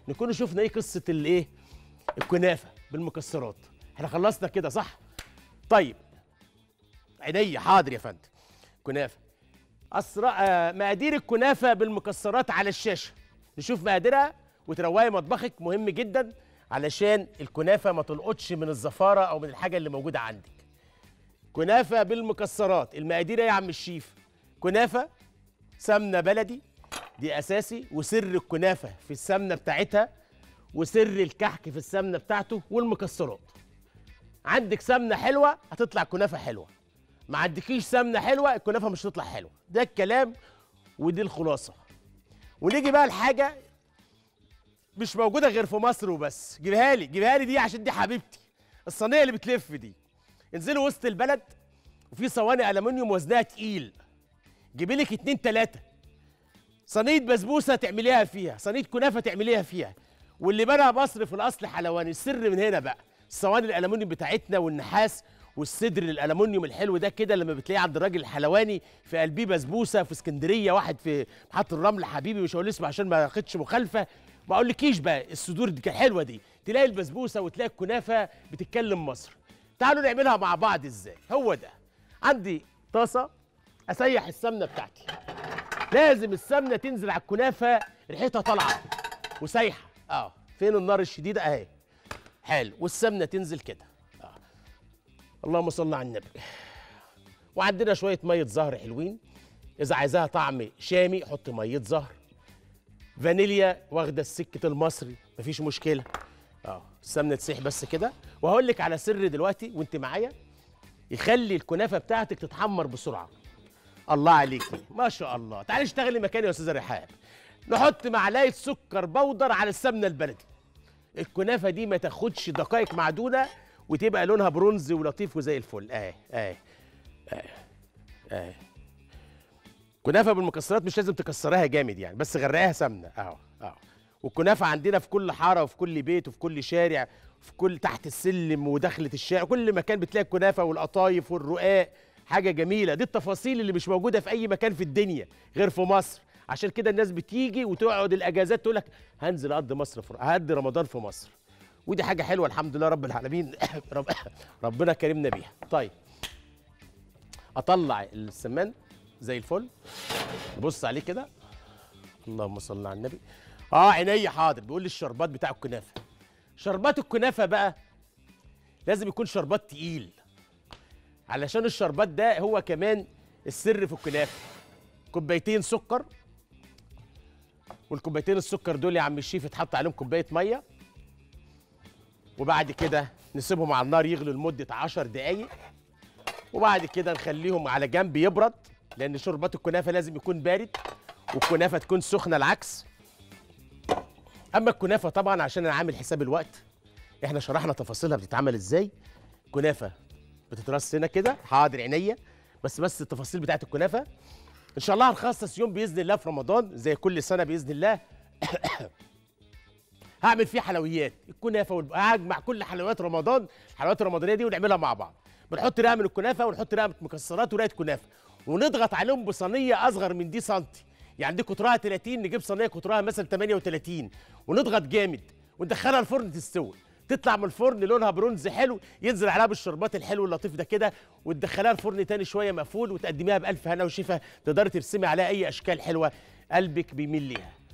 نكون شفنا ايه قصه الايه الكنافه بالمكسرات احنا خلصنا كده صح طيب عينيا حاضر يا فندم كنافه اسرع آه، مقادير الكنافه بالمكسرات على الشاشه نشوف مقاديرها وتروقي مطبخك مهم جدا علشان الكنافه ما تلقطش من الزفاره او من الحاجه اللي موجوده عندك كنافه بالمكسرات المقادير إيه يا عم الشيف كنافه سمنه بلدي دي اساسي وسر الكنافه في السمنه بتاعتها وسر الكحك في السمنه بتاعته والمكسرات عندك سمنه حلوه هتطلع كنافه حلوه ما عندكيش سمنه حلوه الكنافه مش هتطلع حلوه ده الكلام ودي الخلاصه ونيجي بقى لحاجه مش موجوده غير في مصر وبس جيبها لي جيبها لي دي عشان دي حبيبتي الصينيه اللي بتلف دي انزلوا وسط البلد وفي صواني الومنيوم وزنها تقيل جيبي لك اتنين تلاته صينيه بسبوسه تعمليها فيها صينيه كنافه تعمليها فيها واللي بنى مصر في الاصل حلواني السر من هنا بقى الصواني الالومنيوم بتاعتنا والنحاس والصدر الالومنيوم الحلو ده كده لما بتلاقيه عند الراجل الحلواني في قلبيه بسبوسه في اسكندريه واحد في محطه الرمل حبيبي مش هقول اسمه عشان ما ياخدش مخالفه ما اقولكيش بقى الصدور دي حلوه دي تلاقي البسبوسه وتلاقي الكنافه بتتكلم مصر تعالوا نعملها مع بعض ازاي هو ده عندي طاسه اسيح السمنه بتاعتي لازم السمنه تنزل على الكنافه ريحتها طالعه وسايحه اه فين النار الشديده اهي حلو والسمنه تنزل كده آه. اللهم صل على النبي وعندنا شويه ميه زهر حلوين اذا عايزاها طعم شامي حط ميه زهر فانيليا واخده السكه المصري مفيش مشكله اه السمنه تسيح بس كده وهقول لك على سر دلوقتي وانت معايا يخلي الكنافه بتاعتك تتحمر بسرعه الله عليكي ما شاء الله تعالي اشتغلي مكاني يا استاذه رحاب نحط معلقه سكر بودر على السمنه البلدي الكنافه دي ما تاخدش دقائق معدوده وتبقى لونها برونزي ولطيف وزي الفل اهي اهي اهي اهي كنافه بالمكسرات مش لازم تكسرها جامد يعني بس غرقها سمنه اهو اهو والكنافه عندنا في كل حاره وفي كل بيت وفي كل شارع في كل تحت السلم ودخلة الشارع كل مكان بتلاقي الكنافه والقطايف والرقاق حاجه جميله دي التفاصيل اللي مش موجوده في اي مكان في الدنيا غير في مصر عشان كده الناس بتيجي وتقعد الاجازات تقول لك هنزل اقضي مصر في هقضي رمضان في مصر ودي حاجه حلوه الحمد لله رب العالمين رب ربنا كرمنا بيها طيب اطلع السمان زي الفل بص عليه كده اللهم صل على النبي اه عينيا حاضر بيقول لي الشربات بتاع الكنافه شربات الكنافه بقى لازم يكون شربات تقيل علشان الشربات ده هو كمان السر في الكنافه كوبايتين سكر والكوبايتين السكر دول يا عم الشيف يتحط عليهم كوبايه ميه وبعد كده نسيبهم على النار يغلوا لمده 10 دقايق وبعد كده نخليهم على جنب يبرد لان شربات الكنافه لازم يكون بارد والكنافه تكون سخنه العكس اما الكنافه طبعا عشان انا عامل حساب الوقت احنا شرحنا تفاصيلها بتتعمل ازاي كنافه بتترص هنا كده حاضر عينيا بس بس التفاصيل بتاعت الكنافه ان شاء الله هنخصص يوم باذن الله في رمضان زي كل سنه باذن الله هعمل فيه حلويات الكنافه والب... هجمع كل حلويات رمضان الحلويات الرمضانيه دي ونعملها مع بعض بنحط رقه من الكنافه ونحط رقه من مكسرات ورقه كنافه ونضغط عليهم بصينيه اصغر من دي سنتي يعني دي قطرها 30 نجيب صينيه قطرها مثلا 38 ونضغط جامد وندخلها الفرن تستوي تطلع من الفرن لونها برونز حلو ينزل عليها بالشربات الحلو اللطيف ده كده وتدخلها الفرن تاني شويه مقفول وتقدميها بالف هنا وشفا تقدري ترسمي عليها اي اشكال حلوه قلبك بيميل ليها